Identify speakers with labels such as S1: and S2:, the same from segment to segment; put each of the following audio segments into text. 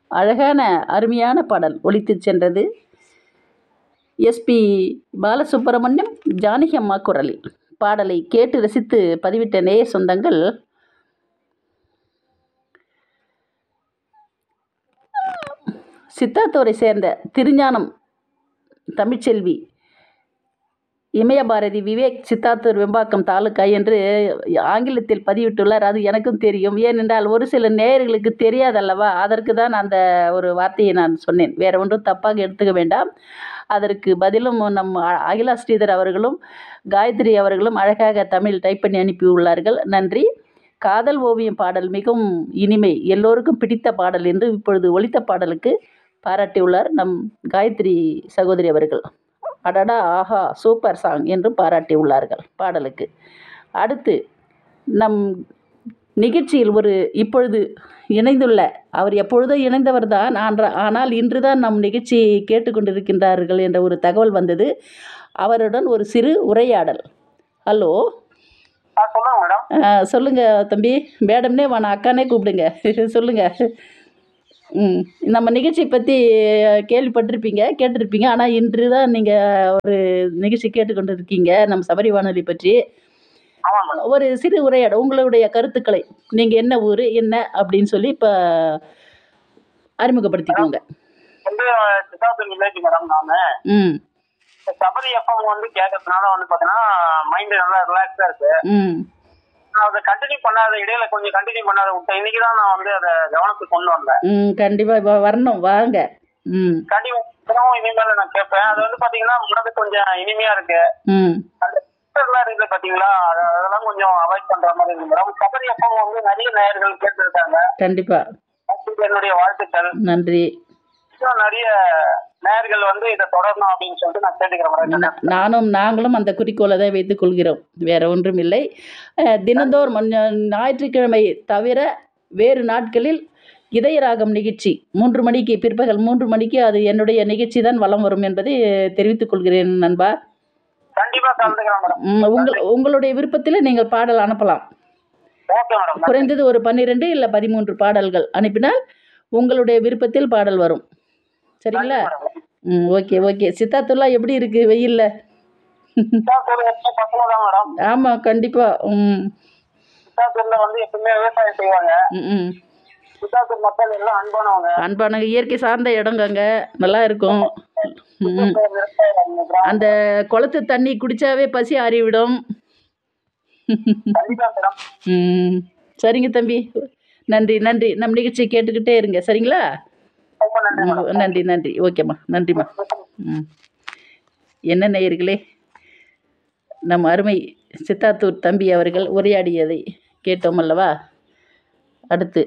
S1: அழகான அருமையான பாடல் ஒலித்துச் சென்றது எஸ்பி பாலசுப்ரமணியம் ஜானகி அம்மா குரலில் பாடலை கேட்டு ரசித்து பதிவிட்ட நேய சொந்தங்கள் சித்தாத்தூரை சேர்ந்த திருஞானம் தமிழ்ச்செல்வி இமயபாரதி விவேக் சித்தாத்தூர் வெம்பாக்கம் தாலுக்கா என்று ஆங்கிலத்தில் பதிவிட்டுள்ளார் அது எனக்கும் தெரியும் ஏனென்றால் ஒரு சில நேயர்களுக்கு தெரியாதல்லவா அதற்கு தான் அந்த ஒரு வார்த்தையை நான் சொன்னேன் வேறு ஒன்றும் தப்பாக எடுத்துக்க வேண்டாம் அதற்கு பதிலும் நம் அ- அகிலா ஸ்ரீதர் அவர்களும் காயத்ரி அவர்களும் அழகாக தமிழ் டைப் பண்ணி அனுப்பியுள்ளார்கள் நன்றி காதல் ஓவியம் பாடல் மிகவும் இனிமை எல்லோருக்கும் பிடித்த பாடல் என்று இப்பொழுது ஒலித்த பாடலுக்கு பாராட்டியுள்ளார் நம் காயத்ரி சகோதரி அவர்கள் அடடா ஆஹா சூப்பர் சாங் என்று பாராட்டியுள்ளார்கள் பாடலுக்கு அடுத்து நம் நிகழ்ச்சியில் ஒரு இப்பொழுது இணைந்துள்ள அவர் எப்பொழுதோ இணைந்தவர் தான் ஆனால் இன்று தான் நம் நிகழ்ச்சியை கேட்டுக்கொண்டிருக்கின்றார்கள் என்ற ஒரு தகவல் வந்தது அவருடன் ஒரு சிறு உரையாடல் ஹலோ
S2: ஆ சொல்லுங்க மேடம்
S1: அஹ், சொல்லுங்க தம்பி மேடம்னே வேணாம் அக்கானே கூப்பிடுங்க சொல்லுங்க ம் நம்ம நிகழ்ச்சி பற்றி கேள்விப்பட்டிருப்பீங்க கேட்டிருப்பீங்க ஆனால் இன்று தான் நீங்கள் ஒரு நிகழ்ச்சி கேட்டுக்கொண்டு இருக்கீங்க நம்ம சபரி வானொலி பற்றி
S2: ஆமா மேடம்
S1: ஒரு சிறு உரையாடல் உங்களுடைய கருத்துக்களை நீங்கள் என்ன ஊர் என்ன அப்படின்னு சொல்லி இப்போ அறிமுகப்படுத்திக்கோங்க
S2: வந்து சித்தார்த்தன் வில்லேஜ் மேடம் நானு
S1: ம்
S2: இந்த சபரி எஃப்எம் வந்து கேட்கறதுனால வந்து பாத்தீங்கன்னா மைண்ட் நல்லா ரிலாக்ஸா இருக்கு
S1: ம்
S2: நான் அதை கண்டினியூ பண்ணாத இடையில கொஞ்சம் கண்டினியூ பண்ணாத விட்டேன் இன்னைக்கு தான் நான் வந்து அதை கவனத்துக்கு கொண்டு வந்தேன்
S1: ம் கண்டிப்பாக இப்போ வரணும் வாங்க ம்
S2: கண்டிப்பா தினமும் இனிமேல நான் கேட்பேன் அது வந்து பாத்தீங்கன்னா மனது கொஞ்சம் இனிமையா இருக்கு
S1: ம்
S2: அந்த எல்லாம் இருக்குது பாத்தீங்களா அது- அதெல்லாம் கொஞ்சம் அவாய்ட் பண்ற மாதிரி இருக்கு மேடம் சபரி எஃப்எம் வந்து நிறைய நேயர்கள் கேட்டிருக்காங்க
S1: கண்டிப்பாக
S2: அதுக்கு என்னுடைய வாழ்த்துக்கள்
S1: நன்றி
S2: இன்னும் நிறைய நேயர்கள் வந்து இதை தொடரணும் அப்படின்னு சொல்லிட்டு நான் கேட்டுக்கிறேன் மேடம்
S1: நா- நானும் நாங்களும் அந்த குறிக்கோளை தான் வைத்துக் கொள்கிறோம் வேற ஒன்றும் இல்லை அஹ், தினந்தோறும் மன்ன- ஞாயிற்றுக்கிழமை தவிர வேறு நாட்களில் இதயராகம் நிகழ்ச்சி மூன்று மணிக்கு பிற்பகல் மூன்று மணிக்கு அது என்னுடைய நிகழ்ச்சி தான் வலம் வரும் என்பதை தெரிவித்துக் கொள்கிறேன் நண்பா
S2: கண்டிப்பா கலந்துக்கிறேன் மேடம்
S1: ம், உங்கள் உங்களுடைய விருப்பத்தில் நீங்கள் பாடல் அனுப்பலாம்
S2: ஓகே மேடம்
S1: குறைந்தது ஒரு பன்னிரெண்டு இல்லை பதிமூன்று பாடல்கள் அனுப்பினால் உங்களுடைய விருப்பத்தில் பாடல் வரும் சரிங்களா ம் ஓகே ஓகே சித்தாத்துல்லா எப்படி இருக்கு வெயில்ல
S2: சித்தாத்தூர் எப்பவும் பசங்க தான் மேடம்
S1: ஆமாம் கண்டிப்பாக ம்
S2: சித்தாத்தூர்ல வந்து எப்பவுமே விவசாயம் செய்வாங்க
S1: ம், ம்
S2: சித்தாத்தூர் மக்கள் எல்லாம் அன்பானவங்க
S1: அன்பான இயற்கை சார்ந்த இடங்க அங்கே நல்லா இருக்கும் ம், ம்.
S2: விவசாயம் கிராமம்.
S1: அந்த குளத்து தண்ணி குடிச்சாவே பசி ஆறிவிடும்
S2: கண்டிப்பா மேடம்
S1: ம் சரிங்க தம்பி நன்றி நன்றி நம் நிகழ்ச்சியை கேட்டுக்கிட்டே இருங்க சரிங்களா
S2: ரொம்ப நன்றி
S1: ம்,
S2: மேடம்
S1: நன்றி நன்றி ஓகேம்மா நன்றிம்மா ம் என்ன நேயர்களே நம் அருமை சித்தாத்தூர் தம்பி அவர்கள் உரையாடியதை கேட்டோம் அல்லவா அடுத்து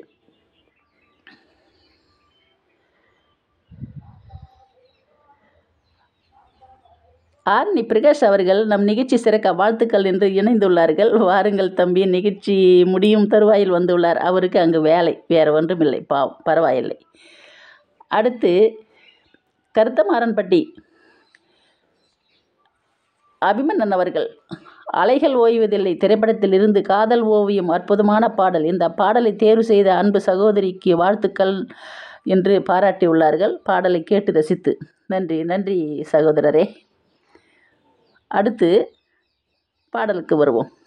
S1: ஆர்னி பிரகாஷ் அவர்கள் நம் நிகழ்ச்சி சிறக்க வாழ்த்துக்கள் என்று இணைந்துள்ளார்கள் வாருங்கள் தம்பி நிகழ்ச்சி முடியும் தருவாயில் வந்துள்ளார் அவருக்கு அங்கு வேலை வேறு ஒன்றுமில்லை பாவம் பரவாயில்லை அடுத்து கருத்தமாறன்பட்டி அபிமன்னன் அவர்கள் அலைகள் ஓய்வதில்லை திரைப்படத்திலிருந்து காதல் ஓவியம் அற்புதமான பாடல் இந்த பாடலை தேர்வு செய்த அன்பு சகோதரிக்கு வாழ்த்துக்கள் என்று பாராட்டியுள்ளார்கள் பாடலை கேட்டு ரசித்து நன்றி நன்றி சகோதரரே அடுத்து பாடலுக்கு வருவோம்